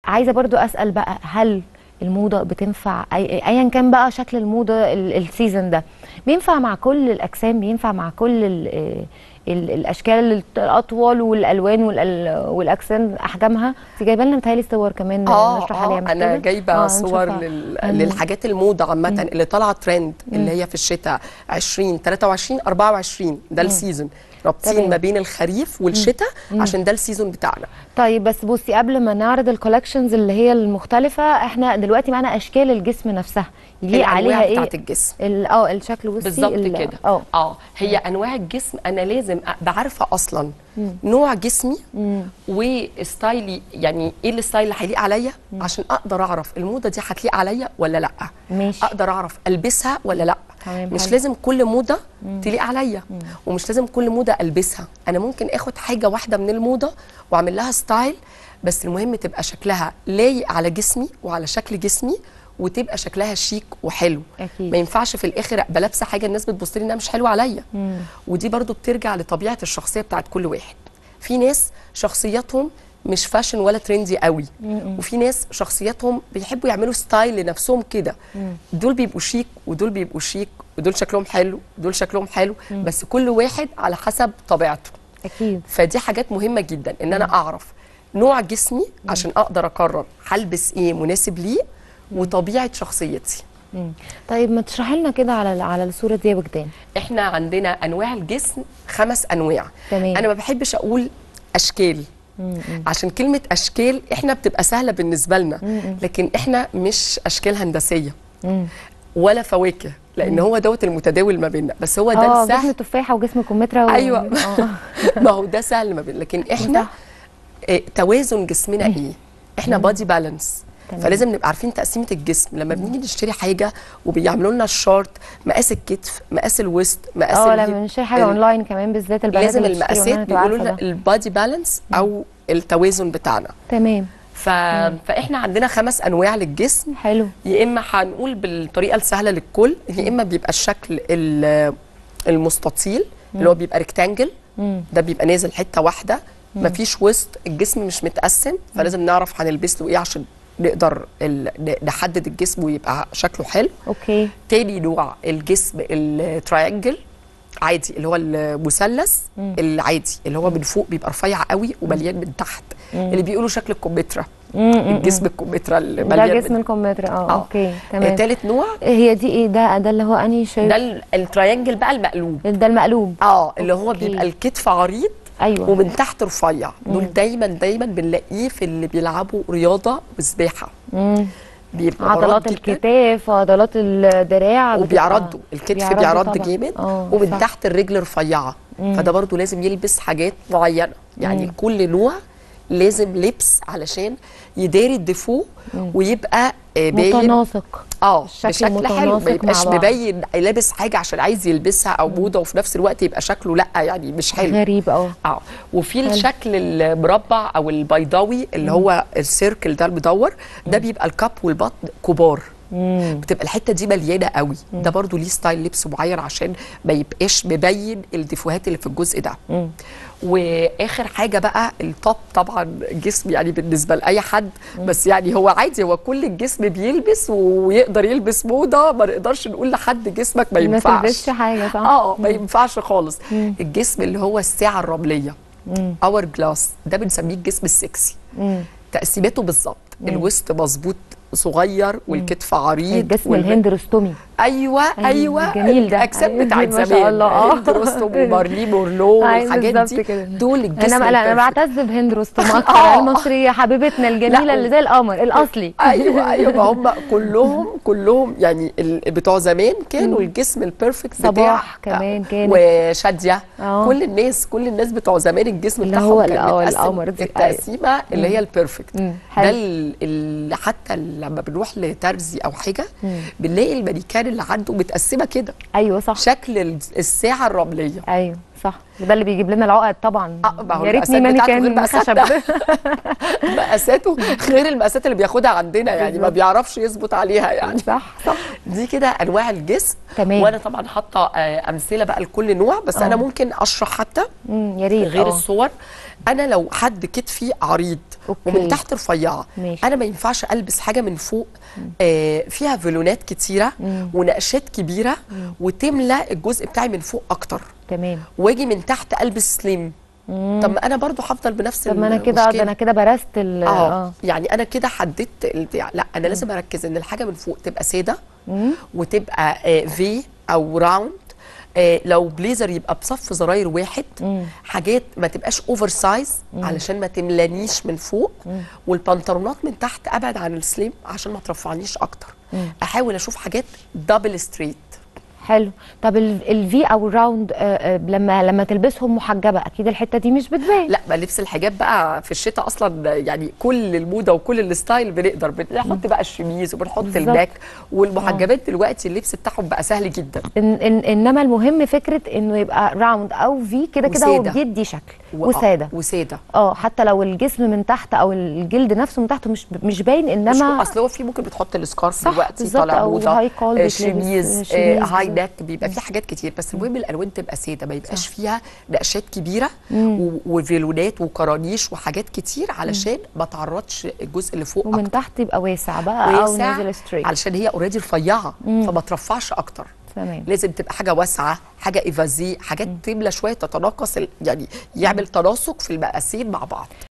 عايزه برضو اسال بقى هل الموضه بتنفع أي- ايا كان بقى شكل الموضه ال- السيزون ده بينفع مع كل الاجسام بينفع مع كل ال ال الاشكال الاطول والالوان والأل- والاجسام احجامها انت جايبه لنا متهيألي صور كمان اه نشرح اه عليها مش انا كده؟ جايبه آه، صور نشوفها. لل... مم. للحاجات الموضه عامه اللي طالعه ترند اللي هي في الشتاء 20 23 24 ده السيزون رابطين تمام. ما بين الخريف والشتاء عشان ده السيزون بتاعنا طيب بس بصي قبل ما نعرض الكولكشنز اللي هي المختلفه احنا دلوقتي معانا اشكال الجسم نفسها يليق عليها الأنواع ايه بتاعت الجسم ال- اه الشكل بصي بالظبط ال- كده اه اه هي انواع الجسم انا لازم ابقى عارفه اصلا نوع جسمي وستايلي يعني ايه الستايل اللي هيليق عليا عشان اقدر اعرف الموضه دي هتليق عليا ولا لا ماشي. اقدر اعرف البسها ولا لا تمام، مش حلو. لازم كل موضه تليق عليا ومش لازم كل موضه البسها انا ممكن اخد حاجه واحده من الموضه واعمل لها ستايل بس المهم تبقى شكلها لايق على جسمي وعلى شكل جسمي وتبقى شكلها شيك وحلو أكيد. ما ينفعش في الاخر ابقى لابسه حاجه الناس بتبص لي انها مش حلوه عليا ودي برضو بترجع لطبيعه الشخصيه بتاعت كل واحد في ناس شخصياتهم مش فاشن ولا ترندي قوي وفي ناس شخصياتهم بيحبوا يعملوا ستايل لنفسهم كده دول بيبقوا شيك ودول بيبقوا شيك ودول شكلهم حلو ودول شكلهم حلو بس كل واحد على حسب طبيعته اكيد فدي حاجات مهمه جدا ان انا اعرف نوع جسمي عشان اقدر اقرر هلبس ايه مناسب ليه وطبيعه شخصيتي مم. طيب ما تشرحي لنا كده على على الصوره دي يا وجدان احنا عندنا انواع الجسم خمس انواع تمام. انا ما بحبش اقول اشكال عشان كلمه اشكال احنا بتبقى سهله بالنسبه لنا لكن احنا مش اشكال هندسيه ولا فواكه لان هو دوت المتداول ما بيننا بس هو ده اه جسم السهل تفاحه وجسم كمثرى و... ايوه آه. ما هو ده سهل ما بين لكن احنا صح. آه، توازن جسمنا ايه احنا بادي بالانس تمام. فلازم نبقى عارفين تقسيمه الجسم لما بنيجي نشتري حاجه وبيعملوا لنا الشارت مقاس الكتف مقاس الوسط مقاس اه الهيب، لما نشتري حاجه ال- اونلاين كمان بالذات البنات لازم اللي بتشتري المقاسات أونلاين هتبقى بيقولوا عارفة لنا ده. البادي بالانس او التوازن بتاعنا تمام ف... فاحنا عندنا خمس انواع للجسم حلو يا اما هنقول بالطريقه السهله للكل يا اما بيبقى الشكل ال- المستطيل اللي هو بيبقى ريكتانجل ده بيبقى نازل حته واحده مفيش وسط الجسم مش متقسم فلازم نعرف هنلبس له ايه عشان نقدر ال- ن- نحدد الجسم ويبقى شكله حلو اوكي تاني نوع الجسم التراينجل عادي اللي هو المثلث العادي اللي هو من فوق بيبقى رفيع قوي ومليان من تحت اللي بيقولوا شكل الكمثرى الجسم الكمثرى اللي ده مليان جسم من الكمثرى اه آه. اوكي تمام تالت نوع هي دي ايه ده ده اللي هو انهي ده شيء ال- التراينجل بقى المقلوب ده المقلوب اه اللي هو أوكي. بيبقى الكتف عريض ايوه ومن تحت رفيع دول دايما دايما بنلاقيه في اللي بيلعبوا رياضه وسباحه مم. بيبقى عضلات مراد جداً الكتاف وعضلات الدراع بتبقى- وبيعرضوا الكتف بيعرضوا بيعرض طبعاً. جامد آه، ومن صح. تحت الرجل رفيعه فده برضو لازم يلبس حاجات معينه يعني كل نوع لازم لبس علشان يداري الديفو ويبقى آه، باين متناسق اه الشكل بشكل حلو متناسق ما يبقاش مع بعض. مبين لابس حاجه عشان عايز يلبسها او موضه وفي نفس الوقت يبقى شكله لا يعني مش حلو غريب اه اه وفي الشكل المربع او البيضاوي اللي هو السيركل ده المدور ده بيبقى الكاب والبطن كبار بتبقى الحته دي مليانه قوي ده برضو ليه ستايل لبس معين عشان ما يبقاش مبين الديفوهات اللي في الجزء ده واخر حاجه بقى التوب طبعا جسم يعني بالنسبه لاي حد بس يعني هو عادي هو كل الجسم بيلبس ويقدر يلبس موضه ما نقدرش نقول لحد جسمك ما ما ينفعش تلبسش حاجه صح اه ما ينفعش خالص الجسم اللي هو الساعه الرمليه اور جلاس ده بنسميه الجسم السكسي مم. تقسيمته بالظبط الوسط مظبوط صغير والكتف عريض الجسم وال- الهندرستومي ايوه ايوه جميل ده. الاجسام أيوة، بتاعت ما شاء زمان الله، آه. هند رستم ومارلي مورلو أيوة، والحاجات بالظبط دي كده. دول الجسم انا لا انا البرفكت. بعتز بهند رستم اكتر آه. المصريه حبيبتنا الجميله لا، اللي زي القمر الاصلي ايوه ايوه ما هم كلهم كلهم يعني ال- بتوع زمان كانوا الجسم البيرفكت بتاع صباح كمان كانت. وشاديه آه. كل الناس كل الناس بتوع زمان الجسم اللي بتاعهم هو كان ال- آه، متقسم القمر دي. التقسيمه اللي هي البيرفكت مم. ده حلو. ال- ال- حتى لما بنروح لترزي او حاجه بنلاقي المانيكان اللي عنده متقسمه كده ايغ صح شكل ال- الساعه الرمليه ايوه صح وده اللي بيجيب لنا العقد طبعا آه، ما هو يا ريتني المقاسات بتاعته غير ماني كان خشب مقاساتنا. مقاساته غير المقاسات اللي بياخدها عندنا يعني ما بالظبط. بيعرفش يظبط عليها يعني صح صح دي كده انواع الجسم تمام. وانا طبعا حاطه آه، امثله بقى لكل نوع بس انا آه. ممكن اشرح حتى مم، يا ريت غير آه. الصور انا لو حد كتفي عريض أوكي. ومن تحت رفيعه ماشي. انا ما ينفعش البس حاجه من فوق آه فيها فيلونات كتيره ونقشات كبيره وتملى الجزء بتاعي من فوق اكتر تمام واجي من تحت البس سليم طب ما انا برضو هفضل بنفس طب ما انا كده المشكلة. ده انا كده برست ال اه يعني انا كده حددت البتاع لا انا لازم اركز ان الحاجه من فوق تبقى ساده وتبقى آه في او راوند آه لو بليزر يبقى بصف زراير واحد حاجات ما تبقاش اوفر سايز علشان ما تملانيش من فوق والبنطلونات من تحت ابعد عن السليم عشان ما ترفعنيش اكتر احاول اشوف حاجات دبل ستريت حلو طب الفي او الراوند آه، آه، لما لما تلبسهم محجبه اكيد الحته دي مش بتبان لا ما لبس الحجاب بقى في الشتاء اصلا يعني كل الموضه وكل الستايل بنقدر بنحط بقى الشميز وبنحط بالظبط. الباك والمحجبات دلوقتي اللبس بتاعهم بقى سهل جدا إن إن انما المهم فكره انه يبقى راوند او في كده كده هو وسادة. بيدي شكل و- وساده وساده اه حتى لو الجسم من تحت او الجلد نفسه من تحت مش مش باين مش انما اصل هو في ممكن بتحط السكارف صح، دلوقتي بالظبط، طالع أو موضه هاي كول آه، بيتلبس، شميز شميز آه، هاي بالظبط. نك بيبقى في حاجات كتير بس المهم الالوان تبقى ساده ما يبقاش فيها نقشات كبيره و- وفيلونات وكرانيش وحاجات كتير علشان ما تعرضش الجزء اللي فوق ومن اكتر تحت يبقى واسع بقى او واسع نازل ستريت علشان هي اوريدي رفيعه فما ترفعش اكتر تمام لازم تبقى حاجه واسعه حاجه ايفازي حاجات تملى شويه تتناقص ال- يعني يعمل تناسق في المقاسين مع بعض